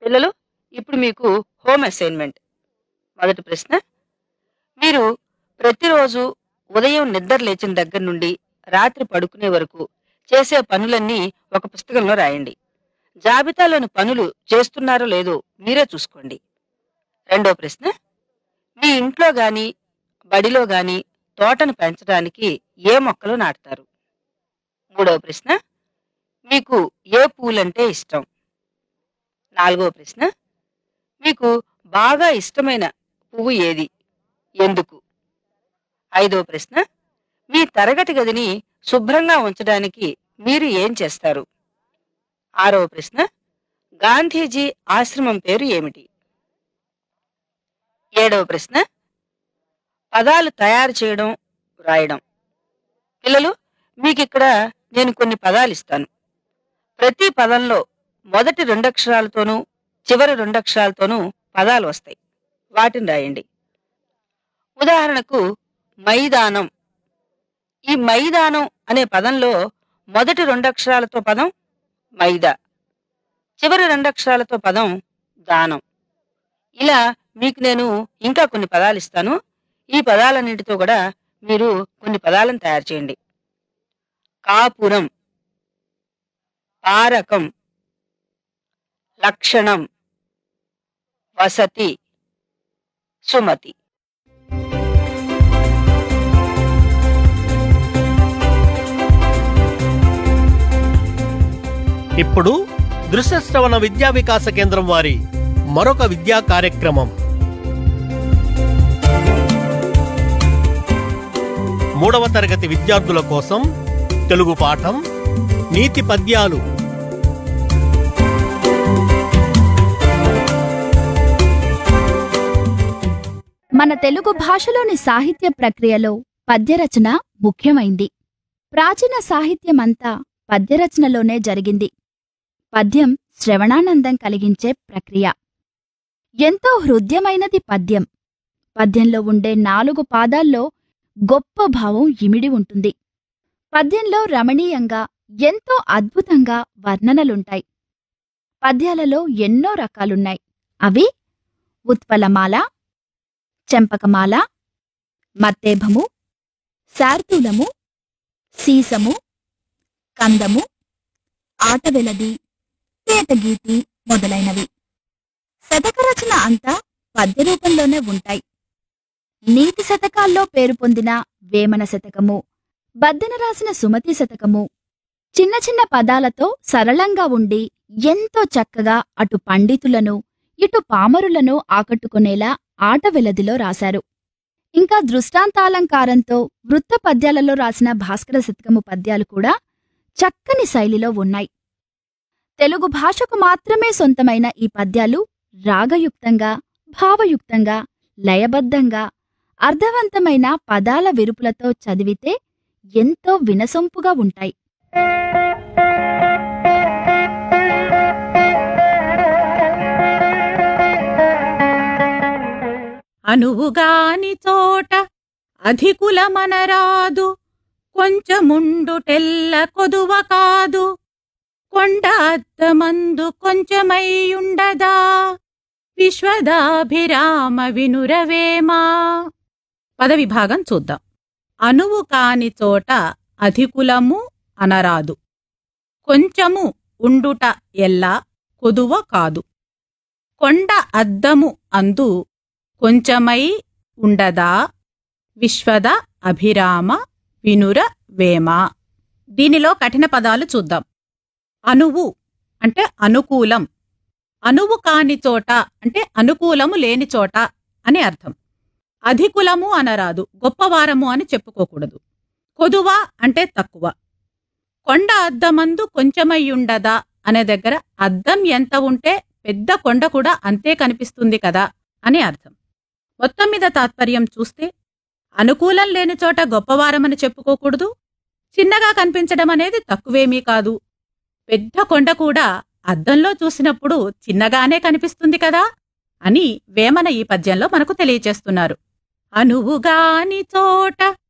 పిల్లలు ఇప్పుడు మీకు హోమ్ అసైన్మెంట్ మొదటి ప్రశ్న మీరు ప్రతిరోజు ఉదయం నిద్ర లేచిన దగ్గర నుండి రాత్రి పడుకునే వరకు చేసే పనులన్నీ ఒక పుస్తకంలో రాయండి జాబితాలోని పనులు చేస్తున్నారో లేదో మీరే చూసుకోండి రెండో ప్రశ్న మీ ఇంట్లో గాని బడిలో గాని తోటను పెంచడానికి ఏ మొక్కలు నాటుతారు మూడవ ప్రశ్న మీకు ఏ పూలంటే ఇష్టం నాలుగో ప్రశ్న మీకు బాగా ఇష్టమైన పువ్వు ఏది ఎందుకు ఐదో ప్రశ్న మీ తరగతి గదిని శుభ్రంగా ఉంచడానికి మీరు ఏం చేస్తారు ఆరవ ప్రశ్న గాంధీజీ ఆశ్రమం పేరు ఏమిటి ఏడవ ప్రశ్న పదాలు తయారు చేయడం రాయడం పిల్లలు మీకు ఇక్కడ నేను కొన్ని పదాలు ఇస్తాను ప్రతి పదంలో మొదటి రెండక్షరాలతోనూ చివరి రెండక్షరాలతోనూ పదాలు వస్తాయి వాటిని రాయండి ఉదాహరణకు మైదానం ఈ మైదానం అనే పదంలో మొదటి రెండక్షరాలతో పదం మైదా చివరి రెండక్షరాలతో పదం దానం ఇలా మీకు నేను ఇంకా కొన్ని పదాలు ఇస్తాను ఈ పదాలన్నింటితో కూడా మీరు కొన్ని పదాలను తయారు చేయండి కాపురం పారకం లక్షణం వసతి సుమతి ఇప్పుడు దృశ్యశ్రవణ విద్యా వికాస కేంద్రం వారి మరొక విద్యా కార్యక్రమం మూడవ తరగతి విద్యార్థుల కోసం తెలుగు పాఠం నీతి పద్యాలు మన తెలుగు భాషలోని సాహిత్య ప్రక్రియలో పద్యరచన ముఖ్యమైంది ప్రాచీన సాహిత్యమంతా పద్యరచనలోనే జరిగింది పద్యం శ్రవణానందం కలిగించే ప్రక్రియ ఎంతో హృద్యమైనది పద్యం పద్యంలో ఉండే నాలుగు పాదాల్లో గొప్ప భావం ఇమిడి ఉంటుంది పద్యంలో రమణీయంగా ఎంతో అద్భుతంగా వర్ణనలుంటాయి పద్యాలలో ఎన్నో రకాలున్నాయి అవి ఉత్పలమాల చెంపకమాల మత్తేభము శార్దూలము సీసము కందము ఆటవెలది తేటగీతి మొదలైనవి శతకరచన అంతా పద్య రూపంలోనే ఉంటాయి నీతి శతకాల్లో పేరు పొందిన వేమన శతకము బద్దెన రాసిన సుమతి శతకము చిన్న చిన్న పదాలతో సరళంగా ఉండి ఎంతో చక్కగా అటు పండితులను ఇటు పామరులను ఆకట్టుకునేలా ఆట వెలదిలో రాశారు ఇంకా దృష్టాంతాలంకారంతో వృత్త పద్యాలలో రాసిన భాస్కర శతకము పద్యాలు కూడా చక్కని శైలిలో ఉన్నాయి తెలుగు భాషకు మాత్రమే సొంతమైన ఈ పద్యాలు రాగయుక్తంగా భావయుక్తంగా లయబద్ధంగా అర్థవంతమైన పదాల విరుపులతో చదివితే ఎంతో వినసొంపుగా ఉంటాయి అనువుగాని చోట అధికులమనరాదు కొంచెముండుటెల్ల కొదువ కాదు కొండ అద్దమందు కొంచెమైయుండదా విశ్వదాభిరామ వినురవేమా పదవిభాగం చూద్దాం అనువు కాని చోట అధికులము అనరాదు కొంచెము ఉండుట ఎల్లా కొదువ కాదు కొండ అద్దము అందు కొంచెమై ఉండదా విశ్వద అభిరామ వినుర వేమ దీనిలో కఠిన పదాలు చూద్దాం అనువు అంటే అనుకూలం అనువు కాని చోట అంటే అనుకూలము లేని చోట అని అర్థం అధికులము అనరాదు గొప్పవారము అని చెప్పుకోకూడదు కొదువ అంటే తక్కువ కొండ అద్దమందు కొంచెమయ్యుండదా అనే దగ్గర అద్దం ఎంత ఉంటే పెద్ద కొండ కూడా అంతే కనిపిస్తుంది కదా అని అర్థం మొత్తం మీద తాత్పర్యం చూస్తే అనుకూలం లేని చోట గొప్పవారమని చెప్పుకోకూడదు చిన్నగా కనిపించడం అనేది తక్కువేమీ కాదు పెద్ద కొండ కూడా అద్దంలో చూసినప్పుడు చిన్నగానే కనిపిస్తుంది కదా అని వేమన ఈ పద్యంలో మనకు తెలియచేస్తున్నారు అనువుగాని చోట